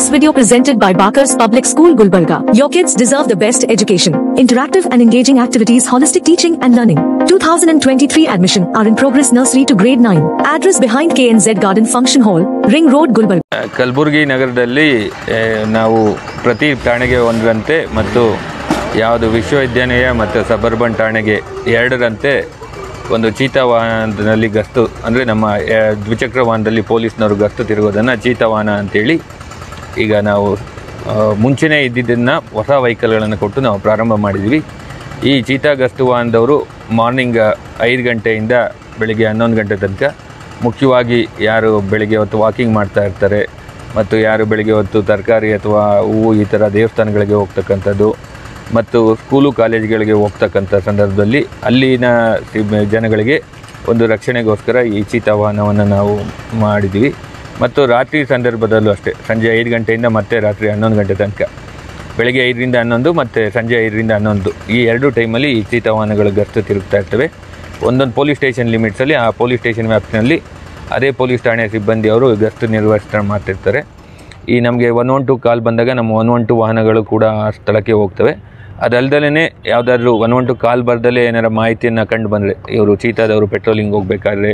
This video presented by Bakars Public School Gulbarga. Your kids deserve the best education. Interactive and engaging activities, holistic teaching and learning. 2023 admission are in progress nursery to grade 9. Address behind KNZ Garden Function Hall, Ring Road, Gulbarga. Kalaburagi ನಗರದಲ್ಲಿ ಆ, ನಾವು ಪ್ರತಿ ಠಾಣೆಗೆ ಒಂದರಂತೆ ಮತ್ತು ಯಾವುದು ವಿಶ್ವವಿದ್ಯಾನಿಲಯ ಮತ್ತು ಸಬರ್ಬನ್ ಠಾಣೆಗೆ ಎರಡರಂತೆ ಒಂದು ಚೀತಾ ವಾಹನದಲ್ಲಿ ಗಸ್ತು ಅಂದರೆ ನಮ್ಮ ಆ, ದ್ವಿಚಕ್ರ ವಾಹನದಲ್ಲಿ ಪೊಲೀಸ್ನವರು ಗಸ್ತು ತಿರುಗೋದನ್ನು ಚೀತಾ ವಾಹನ ಅಂತೇಳಿ ಈಗ ನಾವು ಆ, ಮುಂಚೆನೇ ಇದ್ದಿದ್ದನ್ನು ಹೊಸ ವೆಹಿಕಲ್ಗಳನ್ನು ಕೊಟ್ಟು ನಾವು ಪ್ರಾರಂಭ ಮಾಡಿದ್ವಿ ಈ ಚೀತಾ ಗಸ್ತು ವಾಹನದವರು ಮಾರ್ನಿಂಗ್ ಐದು ಗಂಟೆಯಿಂದ ಬೆಳಿಗ್ಗೆ ಹನ್ನೊಂದು ಗಂಟೆ ತನಕ ಮುಖ್ಯವಾಗಿ ಯಾರು ಬೆಳಿಗ್ಗೆ ಹೊತ್ತು ವಾಕಿಂಗ್ ಮಾಡ್ತಾ ಇರ್ತಾರೆ ಮತ್ತು ಯಾರು ಬೆಳಿಗ್ಗೆ ಹೊತ್ತು ತರಕಾರಿ ಅಥವಾ ಹೂವು ಈ ಥರ ದೇವಸ್ಥಾನಗಳಿಗೆ ಹೋಗ್ತಕ್ಕಂಥದ್ದು ಮತ್ತು ಸ್ಕೂಲು ಕಾಲೇಜುಗಳಿಗೆ ಹೋಗ್ತಕ್ಕಂಥ ಸಂದರ್ಭದಲ್ಲಿ ಅಲ್ಲಿನ ಸಿಬ್- ಜನಗಳಿಗೆ ಒಂದು ರಕ್ಷಣೆಗೋಸ್ಕರ ಈ ಚೀತಾ ವಾಹನವನ್ನು ನಾವು ಮಾಡಿದ್ದೀವಿ ಮತ್ತು ರಾತ್ರಿ ಸಂದರ್ಭದಲ್ಲೂ ಅಷ್ಟೇ ಸಂಜೆ ಐದು ಗಂಟೆಯಿಂದ ಮತ್ತೆ ರಾತ್ರಿ ಹನ್ನೊಂದು ಗಂಟೆ ತನಕ ಬೆಳಗ್ಗೆ ಐದರಿಂದ ಹನ್ನೊಂದು ಮತ್ತು ಸಂಜೆ ಐದರಿಂದ ಹನ್ನೊಂದು ಈ ಎರಡು ಟೈಮಲ್ಲಿ ಈ ಚೀತಾ ವಾಹನಗಳು ಗಸ್ತು ತಿರುಗ್ತಾ ಇರ್ತವೆ ಒಂದೊಂದು ಪೊಲೀಸ್ ಸ್ಟೇಷನ್ ಲಿಮಿಟ್ಸಲ್ಲಿ ಆ ಪೊಲೀಸ್ ಸ್ಟೇಷನ್ ವ್ಯಾಪ್ತಿನಲ್ಲಿ ಅದೇ ಪೊಲೀಸ್ ಠಾಣೆಯ ಸಿಬ್ಬಂದಿಯವರು ಗಸ್ತು ನಿರ್ವಹಿಸ್ತಾ ಮಾಡ್ತಿರ್ತಾರೆ ಈ ನಮಗೆ ಒನ್ ಒನ್ ಟು ಕಾಲ್ ಬಂದಾಗ ನಮ್ಮ ಒನ್ ಒನ್ ಟು ವಾಹನಗಳು ಕೂಡ ಆ ಸ್ಥಳಕ್ಕೆ ಹೋಗ್ತವೆ ಅದಲ್ದಲೇ ಯಾವುದಾದ್ರೂ ಒನ್ ಒನ್ ಟು ಕಾಲ್ ಬರ್ದಲೇ ಏನಾರ ಮಾಹಿತಿಯನ್ನು ಕಂಡು ಬಂದರೆ ಇವರು ಚೀತಾದವರು ಪೆಟ್ರೋಲಿಂಗ್ ಹೋಗಬೇಕಾದ್ರೆ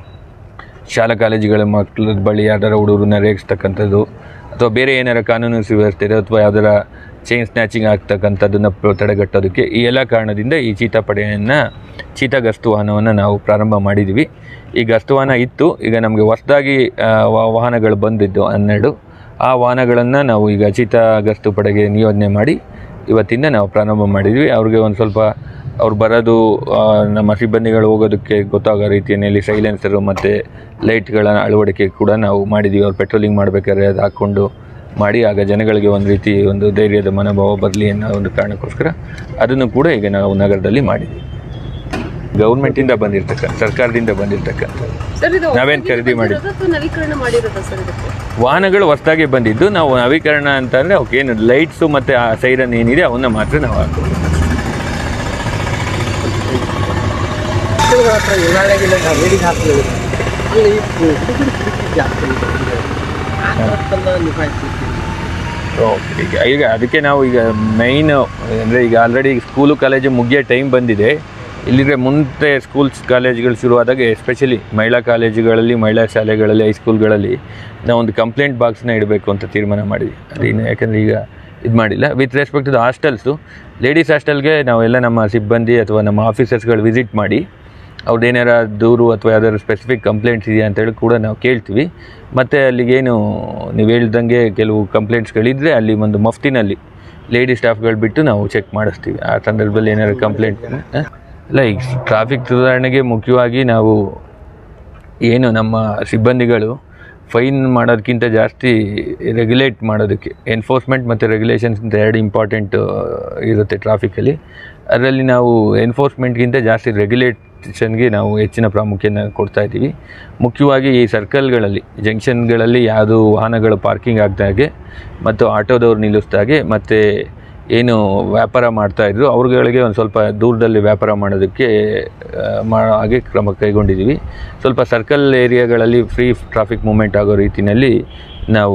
ಶಾಲಾ ಕಾಲೇಜುಗಳ ಮಕ್ಕಳ ಬಳಿ ಯಾವ್ದಾರ ಹುಡುಗರನ್ನ ರೇಗಿಸ್ತಕ್ಕಂಥದ್ದು ಅಥವಾ ಬೇರೆ ಏನಾರ ಕಾನೂನು ಸುವ್ಯವಸ್ಥೆ ಇದೆ ಅಥವಾ ಯಾವ್ದಾರ ಚೈನ್ ಸ್ನ್ಯಾಚಿಂಗ್ ಆಗ್ತಕ್ಕಂಥದ್ದನ್ನ ಪ್ರ- ತಡೆಗಟ್ಟೋದಕ್ಕೆ ಈ ಎಲ್ಲ ಕಾರಣದಿಂದ ಈ ಚೀತಾ ಪಡೆಯನ್ನು ಚೀತಾ ಗಸ್ತು ವಾಹನವನ್ನು ನಾವು ಪ್ರಾರಂಭ ಮಾಡಿದ್ದೀವಿ ಈ ಗಸ್ತು ವಾಹನ ಇತ್ತು ಈಗ ನಮಗೆ ಹೊಸದಾಗಿ ವಾಹನಗಳು ಬಂದಿದ್ದು ಹನ್ನೆರಡು ಆ ವಾಹನಗಳನ್ನು ನಾವು ಈಗ ಚೀತಾ ಗಸ್ತು ಪಡೆಗೆ ನಿಯೋಜನೆ ಮಾಡಿ ಇವತ್ತಿಂದ ನಾವು ಪ್ರಾರಂಭ ಮಾಡಿದ್ವಿ ಅವ್ರಿಗೆ ಒಂದು ಸ್ವಲ್ಪ ಅವ್ರು ಬರೋದು ಆ, ನಮ್ಮ ಸಿಬ್ಬಂದಿಗಳು ಹೋಗೋದಕ್ಕೆ ಗೊತ್ತಾಗೋ ರೀತಿಯಲ್ಲಿ ಸೈಲೆನ್ಸರು ಮತ್ತು ಲೈಟ್ಗಳ ಅಳವಡಿಕೆ ಕೂಡ ನಾವು ಮಾಡಿದ್ದೀವಿ ಅವ್ರು ಪೆಟ್ರೋಲಿಂಗ್ ಮಾಡಬೇಕಾದ್ರೆ ಅದು ಹಾಕ್ಕೊಂಡು ಮಾಡಿ ಆಗ ಜನಗಳಿಗೆ ಒಂದು ರೀತಿ ಒಂದು ಧೈರ್ಯದ ಮನೋಭಾವ ಬರಲಿ ಅನ್ನೋ ಒಂದು ಕಾರಣಕ್ಕೋಸ್ಕರ ಅದನ್ನು ಕೂಡ ಈಗ ನಾವು ನಗರದಲ್ಲಿ ಮಾಡಿದ್ದೀವಿ ಗೌರ್ಮೆಂಟಿಂದ ಬಂದಿರ್ತಕ್ಕ ಸರ್ಕಾರದಿಂದ ಬಂದಿರ್ತಕ್ಕಂಥ ಸರ್ ಇದು ನಾವೇನ್ ಖರೀದಿ ಮಾಡಿದ್ದು? ಬಂದಿರೋದಾ ಅಥವಾ ನವೀಕರಣ ಮಾಡಿರೋದಾ ಸರ್ ಇದಕ್ಕೆ ವಾಹನಗಳು ಹೊಸದಾಗಿ ಬಂದಿದ್ದು ನಾವು ನವೀಕರಣ ಅಂತಂದರೆ ಅವಕ್ಕೆ ಏನು ಲೈಟ್ಸು ಮತ್ತು ಆ ಸೈರನ್ ಏನಿದೆ ಅವನ್ನ ಮಾತ್ರ ನಾವು ಹಾಕೋದು ಮಕ್ಕಳುಗಳ ಹತ್ರ ಉದಾಹರಣೆಗೆ ವೇಡಿಗೆ ಹಾಕ್ತೀವಿ ಅಲ್ಲಿ ಹುಡುಗರು ಕಿಟಕಿ ಜಾಸ್ತಿ ಇದೆ. ಆ ಥರದ್ದೆಲ್ಲ ನಿಭಾಯಿಸ್ಲಿಕ್ಕೆ ಓಕೆ ಈಗ ಈಗ ಅದಕ್ಕೆ ನಾವು ಈಗ ಮೈನ್ ಅಂದರೆ ಈಗ ಆಲ್ರೆಡಿ ಸ್ಕೂಲು ಕಾಲೇಜು ಮುಗಿಯೋ ಟೈಮ್ ಬಂದಿದೆ ಇಲ್ಲಿದ್ರೆ ಮುಂದೆ ಸ್ಕೂಲ್ಸ್ ಕಾಲೇಜುಗಳು ಶುರುವಾದಾಗ ಎಸ್ಪೆಷಲಿ ಮಹಿಳಾ ಕಾಲೇಜುಗಳಲ್ಲಿ ಮಹಿಳಾ ಶಾಲೆಗಳಲ್ಲಿ ಹೈಸ್ಕೂಲ್ಗಳಲ್ಲಿ ನಾವು ಒಂದು ಕಂಪ್ಲೇಂಟ್ ಬಾಕ್ಸ್ನ ಇಡಬೇಕು ಅಂತ ತೀರ್ಮಾನ ಮಾಡಿದ್ವಿ ಅದೇನು ಯಾಕಂದರೆ ಈಗ ಇದು ಮಾಡಿಲ್ಲ with respect to the hostels ladies ಹಾಸ್ಟೆಲ್ಗೆ ನಾವೆಲ್ಲ ನಮ್ಮ ಸಿಬ್ಬಂದಿ ಅಥವಾ ನಮ್ಮ ಆಫೀಸರ್ಸ್ಗಳು ವಿಸಿಟ್ ಮಾಡಿ ಅವ್ರದ್ದು ಏನಾರ ದೂರು ಅಥವಾ ಯಾವ್ದಾದ್ರು ಸ್ಪೆಸಿಫಿಕ್ ಕಂಪ್ಲೇಂಟ್ಸ್ ಇದೆಯಾ ಅಂತೇಳಿ ಕೂಡ ನಾವು ಕೇಳ್ತೀವಿ ಮತ್ತು ಅಲ್ಲಿಗೇನು ನೀವು ಹೇಳ್ದಂಗೆ ಕೆಲವು ಕಂಪ್ಲೇಂಟ್ಸ್ಗಳಿದ್ದರೆ ಅಲ್ಲಿ ಒಂದು ಮಫ್ತಿನಲ್ಲಿ ಲೇಡಿ ಸ್ಟಾಫ್ಗಳು ಬಿಟ್ಟು ನಾವು ಚೆಕ್ ಮಾಡಿಸ್ತೀವಿ ಆ ಸಂದರ್ಭದಲ್ಲಿ ಏನಾದ್ರು ಕಂಪ್ಲೇಂಟ್ ಅಲ್ಲ ಈಗ ಟ್ರಾಫಿಕ್ ಸುಧಾರಣೆಗೆ ಮುಖ್ಯವಾಗಿ ನಾವು ಏನು ನಮ್ಮ ಸಿಬ್ಬಂದಿಗಳು ಫೈನ್ ಮಾಡೋದಕ್ಕಿಂತ ಜಾಸ್ತಿ ರೆಗ್ಯುಲೇಟ್ ಮಾಡೋದಕ್ಕೆ ಎನ್ಫೋರ್ಸ್ಮೆಂಟ್ ಮತ್ತು ರೆಗ್ಯುಲೇಷನ್ಸ್ ಅಂತ ಎರಡು ಇಂಪಾರ್ಟೆಂಟ್ ಇರುತ್ತೆ ಟ್ರಾಫಿಕಲ್ಲಿ ಅದರಲ್ಲಿ ನಾವು ಎನ್ಫೋರ್ಸ್ಮೆಂಟ್ಗಿಂತ ಜಾಸ್ತಿ ರೆಗ್ಯುಲೇಷನ್ಗೆ ನಾವು ಹೆಚ್ಚಿನ ಪ್ರಾಮುಖ್ಯನ ಕೊಡ್ತಾ ಇದ್ದೀವಿ ಮುಖ್ಯವಾಗಿ ಈ ಸರ್ಕಲ್ಗಳಲ್ಲಿ ಜಂಕ್ಷನ್ಗಳಲ್ಲಿ ಯಾವುದು ವಾಹನಗಳು ಪಾರ್ಕಿಂಗ್ ಆಗ್ದಾಗೆ ಮತ್ತು ಆಟೋದವ್ರು ನಿಲ್ಲಿಸ್ದಾಗೆ ಮತ್ತು ಏನು ವ್ಯಾಪಾರ ಮಾಡ್ತಾಯಿದ್ರು ಅವ್ರುಗಳಿಗೆ ಒಂದು ಸ್ವಲ್ಪ ದೂರದಲ್ಲಿ ವ್ಯಾಪಾರ ಮಾಡೋದಕ್ಕೆ ಆ, ಮಾಡೋ ಹಾಗೆ ಕ್ರಮ ಕೈಗೊಂಡಿದ್ದೀವಿ ಸ್ವಲ್ಪ ಸರ್ಕಲ್ ಏರಿಯಾಗಳಲ್ಲಿ ಫ್ರೀ ಟ್ರಾಫಿಕ್ ಮೂಮೆಂಟ್ ಆಗೋ ರೀತಿಯಲ್ಲಿ ನಾವು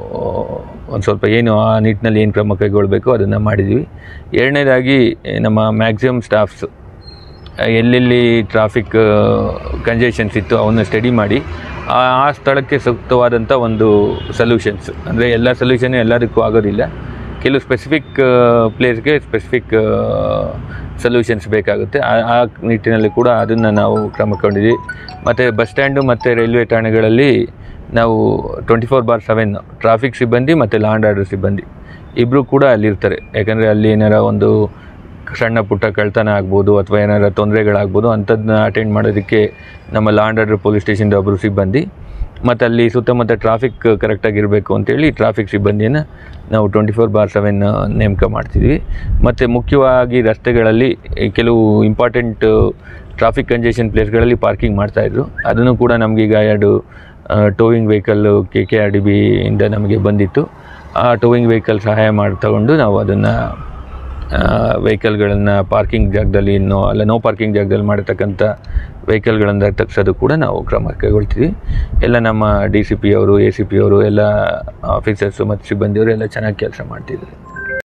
ಒಂದು ಸ್ವಲ್ಪ ಏನು ಆ ನಿಟ್ಟಿನಲ್ಲಿ ಏನು ಕ್ರಮ ಕೈಗೊಳ್ಳಬೇಕು ಅದನ್ನು ಮಾಡಿದ್ದೀವಿ ಎರಡನೇದಾಗಿ ನಮ್ಮ ಮ್ಯಾಕ್ಸಿಮಮ್ ಸ್ಟಾಫ್ಸು ಎಲ್ಲೆಲ್ಲಿ ಟ್ರಾಫಿಕ್ ಕಂಜೆಷನ್ಸ್ ಇತ್ತು ಅವನ್ನ ಸ್ಟಡಿ ಮಾಡಿ ಆ ಆ ಸ್ಥಳಕ್ಕೆ ಸೂಕ್ತವಾದಂಥ ಒಂದು ಸೊಲ್ಯೂಷನ್ಸ್ ಅಂದರೆ ಎಲ್ಲ ಸೊಲ್ಯೂಷನ್ ಎಲ್ಲದಕ್ಕೂ ಆಗೋದಿಲ್ಲ ಕೆಲವು ಸ್ಪೆಸಿಫಿಕ್ ಪ್ಲೇಸ್ಗೆ ಸ್ಪೆಸಿಫಿಕ್ ಸೊಲ್ಯೂಷನ್ಸ್ ಬೇಕಾಗುತ್ತೆ ಆ ಆ ನಿಟ್ಟಿನಲ್ಲಿ ಕೂಡ ಅದನ್ನು ನಾವು ಕ್ರಮ ಕೊಂಡಿದ್ವಿ ಮತ್ತು ಬಸ್ ಸ್ಟ್ಯಾಂಡು ಮತ್ತು ರೈಲ್ವೆ ಠಾಣೆಗಳಲ್ಲಿ ನಾವು twenty four bar seven traffic ಸಿಬ್ಬಂದಿ ಮತ್ತು ಲಾಂಡ್ ಆರ್ಡರ್ ಸಿಬ್ಬಂದಿ ಇಬ್ಬರು ಕೂಡ ಅಲ್ಲಿರ್ತಾರೆ ಯಾಕಂದರೆ ಅಲ್ಲಿ ಏನಾರ ಒಂದು ಸಣ್ಣ ಪುಟ್ಟ ಕಳ್ತನ ಆಗ್ಬೋದು ಅಥವಾ ಏನಾರ ತೊಂದರೆಗಳಾಗ್ಬೋದು ಅಂಥದ್ದನ್ನ ಅಟೆಂಡ್ ಮಾಡೋದಕ್ಕೆ ನಮ್ಮ ಲಾಂಡ್ ಆರ್ಡರ್ ಪೊಲೀಸ್ ಸ್ಟೇಷನ್ದ ಒಬ್ಬರು ಸಿಬ್ಬಂದಿ ಮತ್ತು ಅಲ್ಲಿ ಸುತ್ತಮುತ್ತ ಟ್ರಾಫಿಕ್ ಕರೆಕ್ಟಾಗಿರಬೇಕು ಅಂತೇಳಿ ಟ್ರಾಫಿಕ್ ಸಿಬ್ಬಂದಿಯನ್ನು ನಾವು ಟ್ವೆಂಟಿ ಫೋರ್ ಬಾರ್ ಸೆವೆನ್ ನೇಮಕ ಮಾಡ್ತಿದ್ವಿ ಮತ್ತು ಮುಖ್ಯವಾಗಿ ರಸ್ತೆಗಳಲ್ಲಿ ಈ ಕೆಲವು ಇಂಪಾರ್ಟೆಂಟ್ ಟ್ರಾಫಿಕ್ ಕಂಜೆಷನ್ ಪ್ಲೇಸ್ಗಳಲ್ಲಿ ಪಾರ್ಕಿಂಗ್ ಮಾಡ್ತಾಯಿದ್ರು ಅದನ್ನು ಕೂಡ ನಮಗೀಗ ಎರಡು towing vehicle K K R D ಬಿಯಿಂದ ನಮಗೆ ಬಂದಿತ್ತು ಆ ಟೋವಿಂಗ್ ವೆಹಿಕಲ್ ಸಹಾಯ ಮಾಡಿ ತಗೊಂಡು ನಾವು ಅದನ್ನು ವೆಹಿಕಲ್ಗಳನ್ನು ಪಾರ್ಕಿಂಗ್ ಜಾಗದಲ್ಲಿ ಇನ್ನೋ ಅಲ್ಲ ನೋ ಪಾರ್ಕಿಂಗ್ ಜಾಗದಲ್ಲಿ ಮಾಡಿರ್ತಕ್ಕಂಥ ವೆಹಿಕಲ್ಗಳನ್ನು ತಗ್ಸೋದು ಕೂಡ ನಾವು ಕ್ರಮ ಕೈಗೊಳ್ತೀವಿ ಎಲ್ಲ ನಮ್ಮ ಡಿ ಸಿ ಪಿ ಅವರು ಎ ಸಿ ಪಿ ಅವರು ಎಲ್ಲ ಆಫೀಸರ್ಸು ಮತ್ತು ಸಿಬ್ಬಂದಿಯವರು ಎಲ್ಲ ಚೆನ್ನಾಗಿ ಕೆಲಸ ಮಾಡ್ತಿದ್ದಾರೆ